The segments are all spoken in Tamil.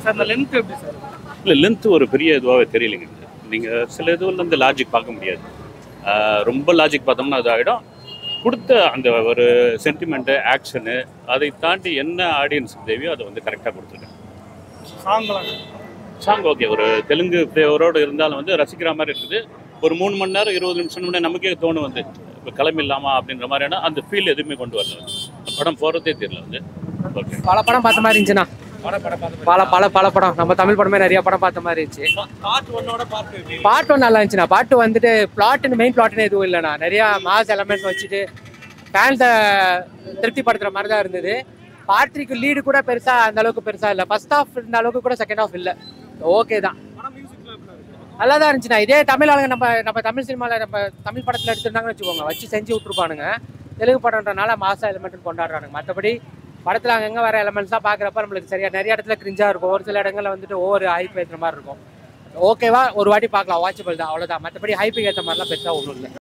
சார் இந்த லென்த் எப்படி சார் இல்லை லென்த் ஒரு பெரிய இதுவாகவே தெரியலைங்க இது நீங்கள் சில இதுவில் இந்த லாஜிக் பார்க்க முடியாது ஆஹ் ரொம்ப லாஜிக் பார்த்தோம்னா அது ஆகிடும் கொடுத்த அந்த ஒரு சென்டிமெண்ட்டு ஆக்ஷனு அதை தாண்டி என்ன ஆடியன்ஸுக்கு தேவையோ அதை வந்து கரெக்டாக கொடுத்துருக்கேன் சாங்லாம் சாங் ஓகே ஒரு தெலுங்கு ஃப்ளேவரோடு இருந்தாலும் வந்து ரசிக்கிற மாதிரி இருக்குது ஒரு மூணு மணி நேரம் இருபது நிமிஷம் முன்னே நமக்கே தோணும் வந்து இப்போ கிளம்பிடலாமா அப்படின்ற மாதிரியான அந்த ஃபீல் எதுவுமே கொண்டு வரல வந்து. படம் போகிறதே தெரியல வந்து ஓகே பல படம் பார்த்த மாதிரி இருந்துச்சுண்ணா பல பல பல படம் நம்ம தமிழ் படமே நிறைய படம் பார்த்த மாதிரி இருந்துச்சு பார்ட் ஒன்னோட பார்ட் பாட்டு ஒன்று நல்லா இருந்துச்சுண்ணா பாட்டு வந்துட்டு பிளாட்னு மெயின் பிளாட்னு எதுவும் இல்லைண்ணா நிறைய மாஸ் எலமெண்ட்ஸ் வச்சுட்டு ஃபேன்ஸை திருப்திப்படுத்துற மாதிரி தான் இருந்தது பார்ட் த்ரீக்கு லீடு கூட பெருசா அந்த அளவுக்கு பெருசா இல்லை ஃபர்ஸ்ட் ஹாஃப் இருந்த அளவுக்கு கூட செகண்ட் ஹாஃப் இல்லை ஓகே தான் நல்லா தான் இருந்துச்சுண்ணா இதே தமிழ் ஆளுங்க நம்ம நம்ம தமிழ் சினிமாவில் நம்ம தமிழ் படத்தில் எடுத்திருந்தாங்கன்னு வச்சுக்கோங்க வச்சு செஞ்சு விட்ருப்பானுங்க தெலுங்கு படம்ன்றனால மாசா எலிமெண்ட் கொண்டாடுறானுங்க மற்றபடி படத்தில் அங்கங்கே வர எலமெண்ட்ஸ் தான் பார்க்குறப்ப நம்மளுக்கு சரியா நிறைய இடத்துல கிரிஞ்சா இருக்கும் ஒரு சில இடங்கள்ல வந்துட்டு ஒவ்வொரு ஹைப் ஏற்றுற மாதிரி இருக்கும் ஓகேவா ஒரு வாட்டி பார்க்கலாம் வாட்சபிள் தான் அவ்வளோதான் மற்றபடி ஹைப்புக்கு ஏற்ற மாதிரிலாம் பெருசாக ஒன்றும் இல்லை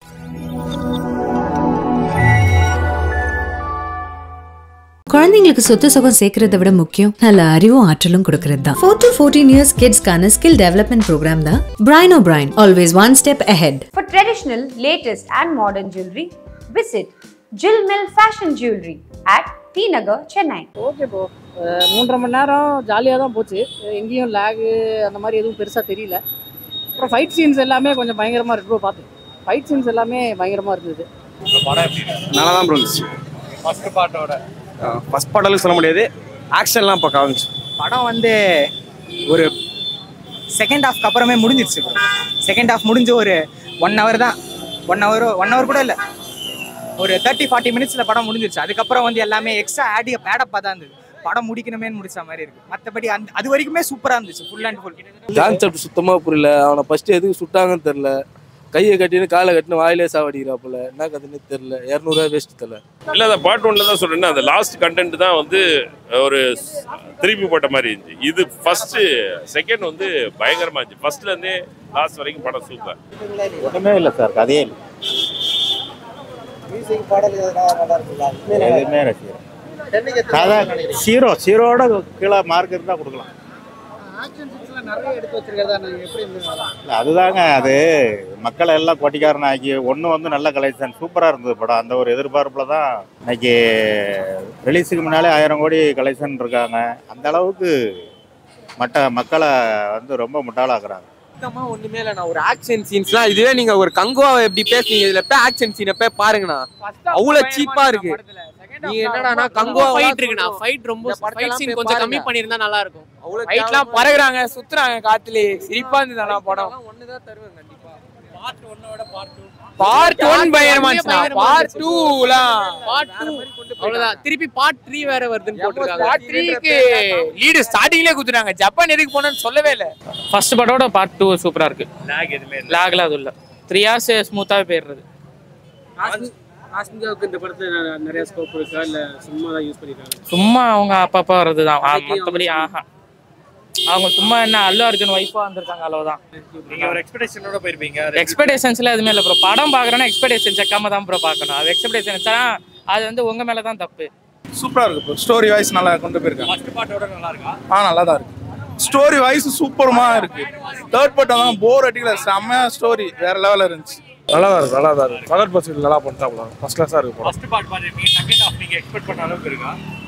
குழந்தைங்களுக்கு சொத்து சுகம் சேர்க்கறதை விட முக்கியம் நல்ல அறிவும் ஆற்றலும் கொடுக்கறது தான் ஃபோர் டு ஃபோர்டீன் இயர்ஸ் கிட்ஸ்க்கான ஸ்கில் டெவலப்மெண்ட் ப்ரோக்ராம் தான் brain O brain always one step ahead For traditional, latest, and modern jewelry, visit Jill Mill Fashion Jewelry at T Nagar, Chennai. Okay bro மூன்றரை மணி நேரம் ஜாலியாக தான் போச்சு எங்கேயும் லேகு அந்த மாதிரி எதுவும் பெருசாக தெரியல அப்புறம் ஃபைட் சீன்ஸ் எல்லாமே கொஞ்சம் பயங்கரமாக இருக்கு ப்ரோ பார்த்து ஃபைட் சீன்ஸ் எல்லாமே பயங்கரமாக இருந்தது நல்லா தான் ப்ரோ இருந்துச்சு ஃபர்ஸ்ட் பார்ட்டோட ஃபஸ்ட் பாடலுக்கு சொல்ல முடியாது ஆக்ஷன்லாம் பக்கம் இருந்துச்சு படம் வந்து ஒரு செகண்ட் ஹாஃப்க்கு அப்புறமே முடிஞ்சிருச்சு செகண்ட் ஹாஃப் முடிஞ்சு ஒரு ஒன் ஹவர் தான் ஒன் ஹவர் ஒன் ஹவர் கூட இல்லை ஒரு தேர்ட்டி ஃபார்ட்டி மினிட்ஸில் படம் முடிஞ்சிருச்சு அதுக்கப்புறம் வந்து எல்லாமே எக்ஸ்ட்ரா ஆடி ஆடப்பாக தான் இருந்தது படம் முடிக்கணுமேன்னு முடிச்ச மாதிரி இருக்கு மற்றபடி அந்த அது வரைக்குமே சூப்பராக இருந்துச்சு ஃபுல் அண்ட் ஃபுல் கான்செப்ட் சுத்தமாக புரியல அவனை ஃபர்ஸ்ட் எதுக்கு சுட்டாங்கன்னு தெரில கையை கட்டின்னு காலை கட்டின்னு வாயிலே சாவடிக்கிறாப்புல என்ன கதைன்னு தெரில இரநூறுவா வேஸ்ட் தெரில இல்லை அந்த பார்ட் ஒன்ல தான் சொல்றேன்னா அந்த லாஸ்ட் கண்டென்ட் தான் வந்து ஒரு ஸ்- திருப்பி போட்ட மாதிரி இருந்துச்சு இது ஃபர்ஸ்ட் செகண்ட் வந்து பயங்கரமா இருந்துச்சு ஃபர்ஸ்ட்ல இருந்தே லாஸ்ட் வரைக்கும் படம் சூப்பர் ஒன்றுமே இல்லை சார் கதையே இல்லை எதுவுமே ரசிக்கிறேன் கதை ஜீரோ ஜீரோட கீழே மார்க் இருந்தால் கொடுக்கலாம் ஆக்ஷன் சீன்ஸ்லாம் நிறைய எடுத்து வச்சிருக்கிறதா நீங்க எப்படி இருந்தது இல்லை அதுதாங்க அது மக்களை எல்லாம் கொட்டிக்காரன் ஆக்கி ஒன்று வந்து நல்ல கலெக்ஷன் சூப்பராக இருந்தது படம் அந்த ஒரு எதிர்பார்ப்பில் தான் இன்னைக்கு ரிலீஸுக்கு முன்னாலே ஆயிரம் கோடி கலெக்ஷன் இருக்காங்க அந்த அளவுக்கு மற்ற மக்களை வந்து ரொம்ப முட்டாளாக்குறாங்க சுத்தமா ஒண்ணுமே இல்லைண்ணா ஒரு ஆக்ஷன் சீன்ஸ்லாம் இதுவே நீங்க ஒரு கங்குவாவை எப்படி பேசுனீங்க இதுல போய் ஆக்ஷன் சீனை போய் பாருங்கண்ணா அவ்வளவு cheap-ஆ இருக்கு. நீங்க என்னடானா கங்குவா ஃபைட் இருக்குண்ணா ஃபைட் ரொம்ப ஃபைட் சீன் கொஞ்சம் கம்மி பண்ணிருந்தா நல்லா இருக்கும் ஃபைட்லாம் பறகுறாங்க சுத்துறாங்க காத்துலயே சிரிப்பா இருந்தது படம் ஒண்ணுதான் தருவேன் கண்டிப்பா பார்ட் ஒன்னோட பார்ட் டூ பார்ட் ஒன் பயங்கரமா இருந்துச்சு பார்ட் டூலாம் பார்ட் டூ அவ்வளவுதான் திருப்பி பார்ட் த்ரீ வேற வருதுன்னு போட்டுருக்காங்க பார்ட் த்ரீக்கு லீடு ஸ்டார்டிங்லேயே குத்துறாங்க ஜப்பான் எதுக்கு போனோம்னு சொல்லவே இல்லை ஃபர்ஸ்ட் படோட பார்ட் டூ சூப்பரா இருக்கு லேக் எதுவுமே இல்லை லாக்ல அது இல்ல த்ரீ ஹார்ஸ் ஸ்மூத்தாவே போயிடுறது ஆஸ்மிகாவுக்கு இந்த படத்துல ந- நிறைய ஸ்கோப் இருக்கா இல்ல சும்மா தான் யூஸ் பண்ணிருக்காங்க சும்மா அவங்க அப்பப்போ வர்றது தான் மற்றபடி ஆஹா அவங்க சும்மா என்ன அல்லு அர்ஜுன் ஒய்ஃபா வந்திருக்காங்க அவ்வளவுதான் நீங்கள் ஒரு எக்ஸ்பெக்டேஷனோட போயிருப்பீங்க எக்ஸ்பெக்டேஷன்ஸ்ல எதுவுமே இல்லை ப்ரோ படம் பார்க்குறோன்னா எக்ஸ்பெக்டேஷன் செக்காம தான் ப்ரோ பார்க்கணும் அது எக்ஸ்பெக்டேஷன் அது வந்து உங்க மேல தான் தப்பு சூப்பராக இருக்கு ப்ரோ ஸ்டோரி வைஸ் நல்லா கொண்டு போயிருக்காங்க ஃபர்ஸ்ட் பார்ட்டோட நல்லா இருக்கா ஆ நல்லா தான் இருக்கு ஸ்டோரி வைஸ் சூப்பரமா இருக்கு தேர்ட் பார்ட் தான் போர் அடிக்கல செம்மையா ஸ்டோரி வேற லெவலில் இருந்துச்சு நல்லா தான் இருக்கு நல்லா தான் இருக்கு பகல் பஸ் நல்லா பண்ணிட்டாப்ல ஃபர்ஸ்ட் கிளாஸாக இருக்கு படம் ஃபர்ஸ்ட் பார்ட் பார்த்துருப்பீங்க செகண்ட் ஹாஃப் நீங்கள் எக்ஸ்பெக்ட் பண்ண அளவுக்கு இருக்கா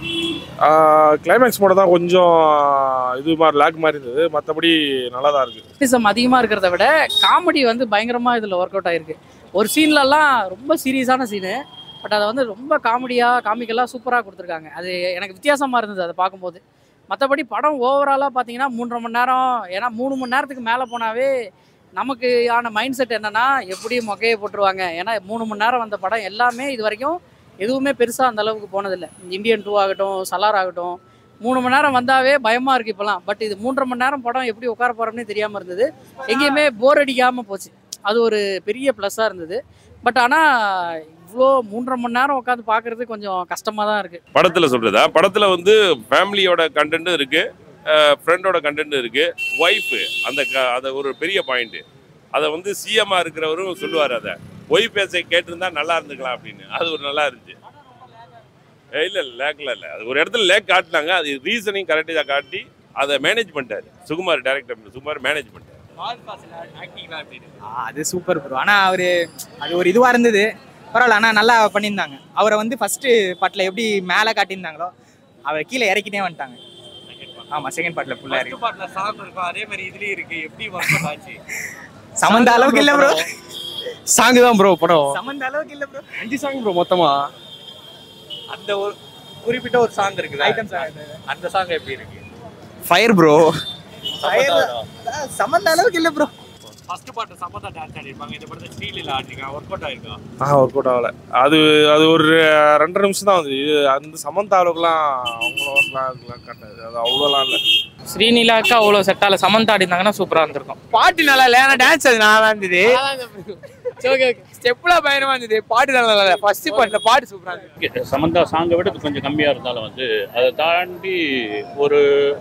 கிளைமேக்ஸ் மட்டும் தான் கொஞ்சம் இது மாதிரி லேக் மாதிரி இருந்தது மற்றபடி நல்லா தான் இருக்கு கிரிட்டிசம் அதிகமாக இருக்கிறத விட காமெடி வந்து பயங்கரமாக இதில் ஒர்க் அவுட் ஆயிருக்கு ஒரு சீன்லலாம் ரொம்ப சீரியஸான சீனு பட் அதை வந்து ரொம்ப காமெடியாக காமிக்கெல்லாம் சூப்பராக கொடுத்துருக்காங்க அது எனக்கு வித்தியாசமாக இருந்தது அதை பார்க்கும்போது மற்றபடி படம் ஓவராலாக பார்த்தீங்கன்னா மூன்றரை மணி நேரம் ஏன்னா மூணு மணி நேரத்துக்கு மேலே போனாவே நமக்கு ஆன மைண்ட் செட் என்னன்னா எப்படி மொக்கையை போட்டுருவாங்க ஏன்னா மூணு மணி நேரம் வந்த படம் எல்லாமே இது வரைக்கும் எதுவுமே பெருசாக அந்த அளவுக்கு போனதில்லை இந்தியன் டூ ஆகட்டும் சலார் ஆகட்டும் மூணு மணி நேரம் வந்தாவே பயமாக இருக்குது இப்போலாம் பட் இது மூன்றரை மணி நேரம் படம் எப்படி உட்கார போகிறோம்னே தெரியாமல் இருந்தது எங்கேயுமே போர் அடிக்காமல் போச்சு அது ஒரு பெரிய ப்ளஸ்ஸாக இருந்தது பட் ஆனால் இவ்வளோ மூன்றரை மணி நேரம் உட்காந்து பார்க்குறது கொஞ்சம் கஷ்டமாக தான் இருக்குது படத்துல சொல்றதா படத்துல வந்து ஃபேமிலியோட கண்டென்ட்டும் இருக்கு ஃப்ரெண்டோட கண்டென்ட் இருக்கு ஒய்ஃப் அந்த க- அது ஒரு பெரிய பாயிண்ட் அதை வந்து சிஎம்மா இருக்கிறவரும் சொல்லுவார் அதை ஒய்ஃப் பேச கேட்டிருந்தா நல்லா இருந்துக்கலாம் அப்படின்னு அது ஒரு நல்லா இருந்துச்சு ஏய், இல்ல லேக்ல இல்ல அது ஒரு இடத்துல லேக் காட்டினாங்க அது ரீசனையும் கரெக்டாக காட்டி அதை மேனேஜ் பண்ணிட்டாரு சுகுமார் டேரக்டர் சுகுமார் மேனேஜ் பண்ணிட்டாரு ஆ, அது சூப்பர் ப்ரோ ஆனால் அவர் அது ஒரு இதுவாக இருந்தது பரவாயில்ல ஆனால் நல்லா பண்ணியிருந்தாங்க அவரை வந்து ஃபர்ஸ்ட் பாட்டில் எப்படி மேலே காட்டியிருந்தாங்களோ அவரை கீழே இறக்கிட்டே வந்துட்டாங்க ஆமாம் செகண்ட் பாட்டில் ஃபுல்லாக இருக்கு பாட்டுல சாங் இருக்கும் அதே மாதிரி இதுலயும் இருக்கு எப்படி ஒர்க் ஆச்சு சமந்த அளவுக்கு இல்லை ப்ரோ சாங் தான் ப்ரோ படம் சமந்த அளவுக்கு இல்லை ப்ரோ அஞ்சு சாங் ப்ரோ மொத்தமா அந்த ஒரு குறிப்பிட்ட ஒரு சாங் இருக்குது ஐட்டம் சாங் அந்த சாங் எப்படி இருக்கு ஃபயர் ப்ரோ சமந்த அளவுக்கு இல்லை ப்ரோ ஃபர்ஸ்ட் பாட்டு சமதா டான்ஸ் ஆடிருப்பாங்க இந்த படத்தை ஸ்ரீலில் ஆடிருக்காங்க ஒர்க் அவுட் ஆயிருக்கா ஆ ஒர்க் அவுட் ஆகல அது அது ஒரு ரெண்டரை நிமிஷம் தான் வந்து இது அந்த சமந்தா அளவுக்குலாம் அவங்களோலாம் இதெல்லாம் காட்டாது அது அவ்வளோலாம் இல்லை ஸ்ரீநிலாக்கு அவ்வளோ செட் ஆகல சமந்தா ஆடிருந்தாங்கன்னா சூப்பராக இருந்திருக்கும் பாட்டு நல்லா இல்லை ஆனால் டான்ஸ் அது நல்லா இருந்தது ஸ்டெப்லாம் பயங்கரமா இருந்தது பாட்டு நல்லா இல்லை ஃபர்ஸ்ட் பாட்டுல பாட்டு சூப்பரா இருந்தது சமந்தா சாங்கை விட இது கொஞ்சம் கம்மியாக இருந்தாலும் வந்து அதை தாண்டி ஒரு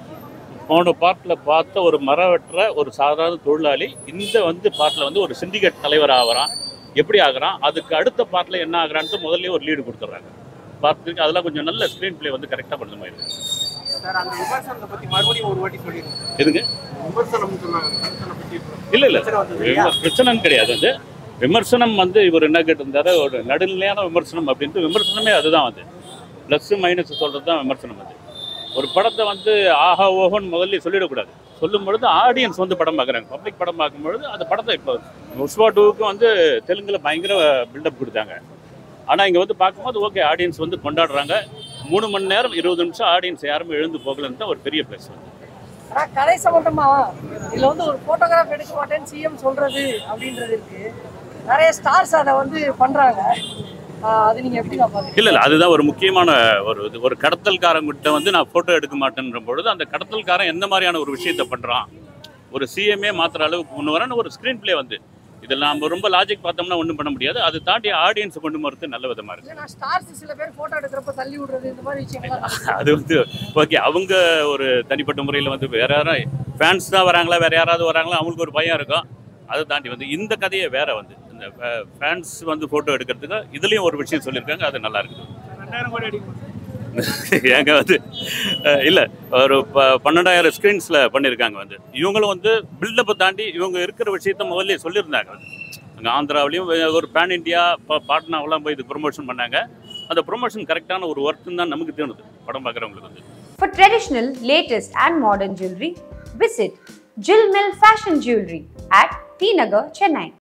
போன பாட்டில் பார்த்த ஒரு மரம் வெட்டுற ஒரு சாதாரண தொழிலாளி இந்த வந்து பாட்டில் வந்து ஒரு சிண்டிகேட் தலைவர் ஆகிறான் எப்படி ஆகுறான் அதுக்கு அடுத்த பாட்டில் என்ன ஆகுறான்ட்டு முதல்லயே ஒரு லீடு கொடுத்துட்றாங்க பார்த்துருக்கு அதெல்லாம் கொஞ்சம் நல்ல ஸ்க்ரீன் ப்ளே வந்து கரெக்டாக பண்ணுற மாதிரி இருக்கு சார் அந்த விமர்சனத்தை பத்தி மறுபடியும் ஒரு வாட்டி சொல்லிடுங்க எதுங்க விமர்சனம் சொன்னாங்க விமர்சனம் பத்தி இல்லை இல்லை பிரச்சனை வந்தது இல்லையா? பிரச்சனைன்னு கிடையாது வந்து விமர்சனம் வந்து இவர் என்ன கேட்டிருந்தாரு ஒரு நடுநிலையான விமர்சனம் அப்படின்ட்டு விமர்சனமே அதுதான் வந்து ப்ளஸ் மைனஸ் சொல்கிறது தான் விமர்சனம் அது ஒரு படத்தை வந்து ஆஹா ஓஹோன்னு முதல்ல சொல்லிடக்கூடாது சொல்லும் பொழுது ஆடியன்ஸ் வந்து படம் பார்க்குறாங்க பப்ளிக் படம் பார்க்கும்பொழுது அந்த படத்தை இப்போ முஸ்வா டூவுக்கு வந்து தெலுங்கில் பயங்கர பில்டப் கொடுத்தாங்க ஆனால் இங்கே வந்து பார்க்கும்போது ஓகே ஆடியன்ஸ் வந்து கொண்டாடுறாங்க மூணு மணி நேரம் இருபது நிமிஷம் ஆடியன்ஸ் யாருமே எழுந்து போகலன்னு தான் ஒரு பெரிய ப்ளஸ் வந்து ஆனா கதை சம்பந்தமா இதுல வந்து ஒரு போட்டோகிராஃப் எடுக்க மாட்டேன்னு சிஎம் சொல்றது அப்படின்றது இருக்கு நிறைய ஸ்டார்ஸ் அதை வந்து பண்றாங்க ஆஹ் அது நீங்க எப்படி நான் பாக்குறீங்க இல்லை இல்லை அதுதான் ஒரு முக்கியமான ஒரு இது ஒரு கடத்தல்காரங்கிட்ட வந்து நான் ஃபோட்டோ எடுக்க மாட்டேன்ற பொழுது அந்த கடத்தல்காரன் எந்த மாதிரியான ஒரு விஷயத்தை பண்ணுறான் ஒரு சிஎம்ஏ மாத்திர அளவுக்கு கொண்டு வரேன்னு ஒரு ஸ்க்ரீன் ப்ளே வந்து இதில் நம்ம ரொம்ப லாஜிக் பார்த்தோம்னா ஒன்றும் பண்ண முடியாது அது தாண்டி ஆடியன்ஸை கொண்டு போகிறது நல்ல விதமாக இருக்குது இல்ல நான் ஸ்டார்ஸ் சில பேர் போட்டோ எடுக்கிறப்ப தள்ளி விடுறது இந்த மாதிரி விஷயங்கள்லாம் நடக்குது. அது வந்து ஓகே அவங்க ஒரு தனிப்பட்ட முறையில் வந்து வேற யாரும் ஃபேன்ஸ் தான் வராங்களா வேற யாராவது வராங்களா அவங்களுக்கு ஒரு பயம் இருக்கும் அதை தாண்டி வந்து இந்த கதையை வேற வந்து இந்த ஃபேன்ஸ் வந்து ஃபோட்டோ எடுக்கிறதுக்கு இதுலேயும் ஒரு விஷயம் சொல்லியிருக்காங்க அது நல்லா இருக்குது ரெண்டாயிரம் கோடி அடிக்கும் ஏங்க வந்து அஹ், இல்ல ஒரு ப- பன்னெண்டாயிரம் ஸ்க்ரீன்ஸில் பண்ணியிருக்காங்க வந்து இவங்களும் வந்து பில்டப்பை தாண்டி இவங்க இருக்கிற விஷயத்த முதல்ல சொல்லியிருந்தாங்க வந்து அங்கே ஆந்திராவிலையும் ஒரு பேன் இந்தியா பாட்னாவெல்லாம் போய் இது ப்ரொமோஷன் பண்ணாங்க அந்த ப்ரொமோஷன் கரெக்டான ஒரு ஒர்க்குன்னு தான் நமக்கு தோணுது படம் பார்க்குறவங்களுக்கு வந்து For traditional, latest, and modern jewelry, visit Jill Mill Fashion Jewelry at T Nagar, Chennai.